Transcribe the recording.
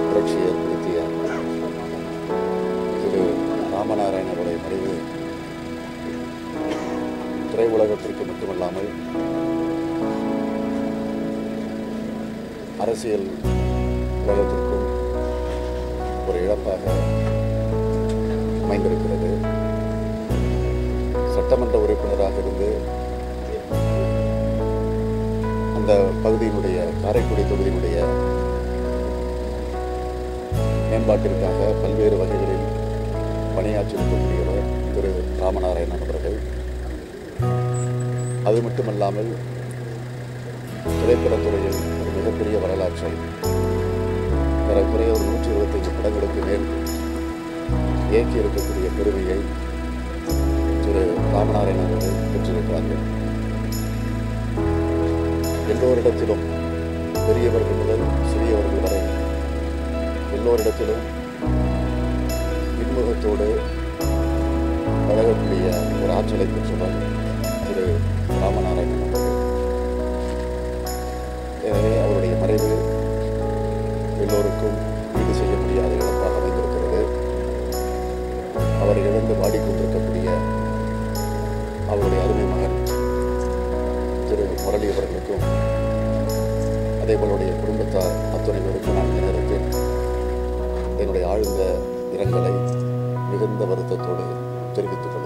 புரட்சி ஏற்படுத்திய திரு ராமநாராயணனுடைய மறைவு திரையுலகத்திற்கு மட்டுமல்லாமல் அரசியல் உலகத்திற்கும் ஒரு இழப்பாக அமைந்திருக்கிறது சட்டமன்ற உறுப்பினராக இருந்து அந்த பகுதியினுடைய காரைக்குடி தொகுதியினுடைய மேம்பாட்டிற்காக பல்வேறு வகைகளில் பணியாற்றியிருக்கக்கூடியவர் திரு ராமநாராயணன் அவர்கள் அது மட்டுமல்லாமல் திரைப்படத்துறையில் ஒரு மிகப்பெரிய வரலாற்றை ஏறக்குறைய ஒரு நூற்றி இருபத்தஞ்சு படங்களுக்கு மேல் இயக்கி இருக்கக்கூடிய பெருமையை திரு ராமநாராயணன் அவர்கள் பெற்றிருக்கிறார்கள் எல்லோரிடத்திலும் பெரியவர்கள் முதல் சிறியவர்கள் வரை எல்லோரிடத்திலும் இன்முகத்தோடு பழகக்கூடிய ஒரு ஆற்றலை பெற்றவர் திரு ராமநாராயணன் அவர்கள் எனவே அவருடைய மறைவு எல்லோருக்கும் ஈடு செய்ய முடியாத இழப்பாக அமைந்திருக்கிறது அவர் இழந்து வாடிக்கொண்டிருக்கக்கூடிய அவருடைய அருமை மகன் திரு முரளி அவர்களுக்கும் அதே போலுடைய குடும்பத்தார் அத்துணை பேருக்கும் நான் இந்த நேரத்தில் என்னுடைய ஆழ்ந்த இரங்கலை மிகுந்த வருத்தத்தோடு தெரிவித்துக் கொள்கிறேன்